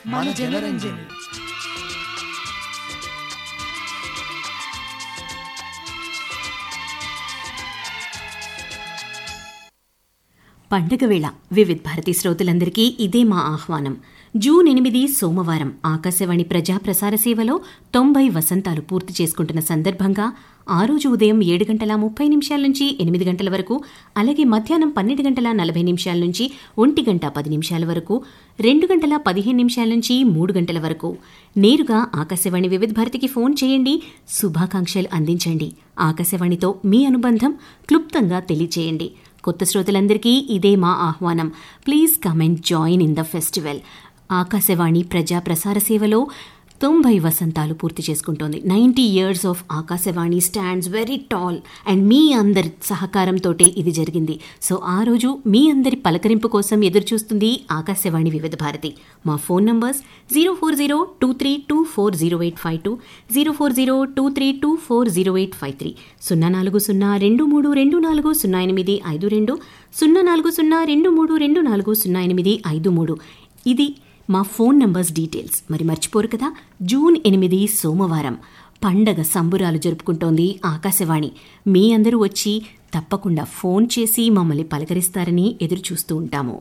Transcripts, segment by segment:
మన జనరంజని పండగ వేళ వివిధ్ భారతి శ్రోతలందరికీ ఇదే మా ఆహ్వానం జూన్ ఎనిమిది సోమవారం ఆకాశవాణి ప్రజా ప్రసార సేవలో తొంభై వసంతాలు పూర్తి చేసుకుంటున్న సందర్భంగా ఆ రోజు ఉదయం ఏడు గంటల ముప్పై నిమిషాల నుంచి ఎనిమిది గంటల వరకు అలాగే మధ్యాహ్నం పన్నెండు గంటల నలభై నిమిషాల నుంచి ఒంటి గంట పది నిమిషాల వరకు రెండు గంటల పదిహేను నిమిషాల నుంచి మూడు గంటల వరకు నేరుగా ఆకాశవాణి వివిధ భారతికి ఫోన్ చేయండి శుభాకాంక్షలు అందించండి ఆకాశవాణితో మీ అనుబంధం క్లుప్తంగా తెలియచేయండి కొత్త శ్రోతలందరికీ ఇదే మా ఆహ్వానం please come and join in the festival Akashvani ప్రజా ప్రసార సేవలో తొంభై వసంతాలు పూర్తి చేసుకుంటోంది ninety years of Akashvani stands very tall and మీ అందరి సహకారంతోటే ఇది జరిగింది సో ఆ రోజు మీ అందరి పలకరింపు కోసం ఎదురు చూస్తుంది ఆకాశవాణి వివిధ భారతి మా phone numbers zero four zero two three two four zero eight five two zero four zero two three two four zero eight five three సున్నా నాలుగు సున్నా రెండు మూడు రెండు నాలుగు సున్నా ఎనిమిది ఐదు రెండు సున్నా నాలుగు సున్నా రెండు మూడు రెండు నాలుగు సున్నా ఎనిమిది ఐదు మూడు ఇది మా ఫోన్ నంబర్స్ డీటెయిల్స్ మరి మర్చిపోరు కదా జూన్ ఎనిమిది సోమవారం పండగ సంబురాలు జరుపుకుంటోంది ఆకాశవాణి మీ అందరూ వచ్చి తప్పకుండా ఫోన్ చేసి మమ్మల్ని పలకరిస్తారని ఎదురు చూస్తూ ఉంటాము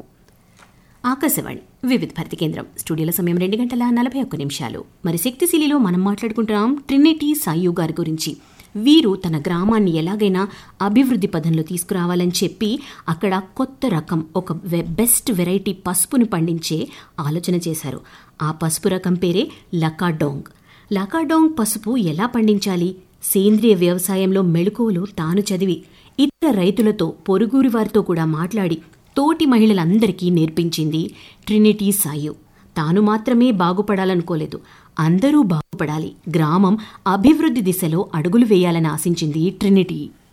ఆకాశవాణి వివిధ భారతి కేంద్రం స్టూడియోల సమయం రెండు గంటల నలభై ఒక్క నిమిషాలు మరి శక్తిశీలిలో మనం మాట్లాడుకుంటున్నాం ట్రినిటీ సాయు గారి గురించి వీరు తన గ్రామాన్ని ఎలాగైనా అభివృద్ధి పదంలో తీసుకురావాలని చెప్పి అక్కడ కొత్త రకం ఒక వె- బెస్ట్ వెరైటీ పసుపును పండించే ఆలోచన చేశారు ఆ పసుపు రకం పేరే లకాడోంగ్ లకాడోంగ్ పసుపు ఎలా పండించాలి సేంద్రియ వ్యవసాయంలో మెళుకువలు తాను చదివి ఇతర రైతులతో పొరుగురి వారితో కూడా మాట్లాడి తోటి మహిళలందరికీ నేర్పించింది ట్రినిటీ సాయు తాను మాత్రమే బాగుపడాలనుకోలేదు అందరూ బాగుపడాలి గ్రామం అభివృద్ధి దిశలో అడుగులు వేయాలని ఆశించింది ట్రినిటీ